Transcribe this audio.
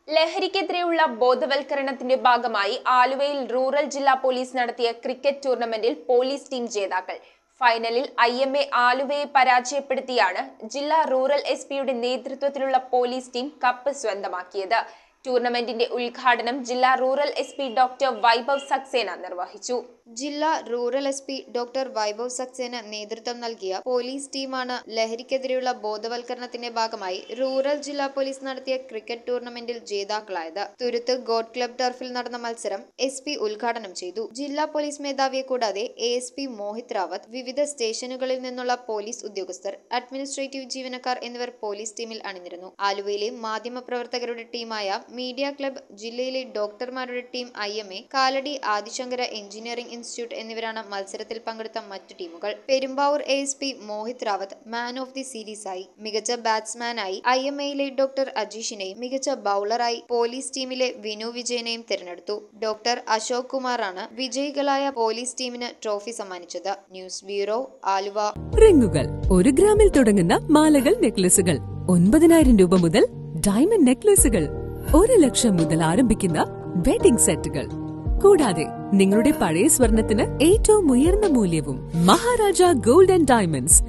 ലഹരിക്കെതിരെയുള്ള ബോധവൽക്കരണത്തിന്റെ ഭാഗമായി ആലുവയിൽ റൂറൽ ജില്ലാ പോലീസ് നടത്തിയ ക്രിക്കറ്റ് ടൂർണമെന്റിൽ പോലീസ് ടീം ജേതാക്കൾ ഫൈനലിൽ ഐ എം എ ആലുവയെ പരാജയപ്പെടുത്തിയാണ് ജില്ലാ റൂറൽ എസ് പിയുടെ നേതൃത്വത്തിലുള്ള പോലീസ് ടീം കപ്പ് സ്വന്തമാക്കിയത് ടൂർണമെന്റിന്റെ ഉദ്ഘാടനം ജില്ലാ rural S P doctor Vaibhav Saxena നിർവഹിച്ചു ജില്ലാ rural S P doctor Vaibhav Saxena നേതൃത്വം നൽകിയ പോലീസ് ടീമാണ് ലഹരിക്കെതിരെയുള്ള ബോധവൽക്കരണത്തിന്റെ ഭാഗമായി റൂറൽ ജില്ലാ പോലീസ് നടത്തിയ ക്രിക്കറ്റ് ടൂർണമെന്റിൽ ജേതാക്കളായത് തുരുത്ത് ഗോഡ് ക്ലബ് ടർഫിൽ നടന്ന മത്സരം എസ് പി ഉദ്ഘാടനം ചെയ്തു ജില്ലാ പോലീസ് മേധാവിയെ കൂടാതെ A S P Mohit Rawat വിവിധ സ്റ്റേഷനുകളിൽ നിന്നുള്ള പോലീസ് ഉദ്യോഗസ്ഥർ അഡ്മിനിസ്ട്രേറ്റീവ് ജീവനക്കാർ എന്നിവർ പോലീസ് ടീമിൽ അണിനിരന്നു ആലുവയിലെ മാധ്യമപ്രവർത്തകരുടെ ടീമായ മീഡിയ ക്ലബ് ജില്ലയിലെ ഡോക്ടർമാരുടെ team I M A Kalady Adishankara engineering institute എന്നിവരാണ് മത്സരത്തിൽ പങ്കെടുത്ത മറ്റു ടീമുകൾ Perumbavoor A S P Mohit Rawat man of the series ആയി മികച്ച ബാറ്റ്സ്മാനായി ഐ എം എയിലെ ഡോക്ടർ അജീഷിനെയും മികച്ച ബൗളറായി പോലീസ് ടീമിലെ വിനു വിജയനെയും തിരഞ്ഞെടുത്തു ഡോക്ടർ അശോക് കുമാറാണ് വിജയികളായ പോലീസ് ടീമിന് ട്രോഫി സമ്മാനിച്ചത് ന്യൂസ് ബ്യൂറോ ആലുവ റിങ്ങുകൾ ഒരു ഗ്രാമിൽ തുടങ്ങുന്ന മാലകൾ നെക്ലസുകൾ ഒൻപതിനായിരം രൂപ മുതൽ ഡയമണ്ട് നെക്ലസുകൾ ഒരു ലക്ഷം മുതൽ ആരംഭിക്കുന്ന വെഡിംഗ് സെറ്റുകൾ കൂടാതെ നിങ്ങളുടെ പഴയ സ്വർണത്തിന് ഏറ്റവും ഉയർന്ന മൂല്യവും മഹാരാജ ഗോൾഡ് ആൻഡ് ഡയമണ്ട്സ്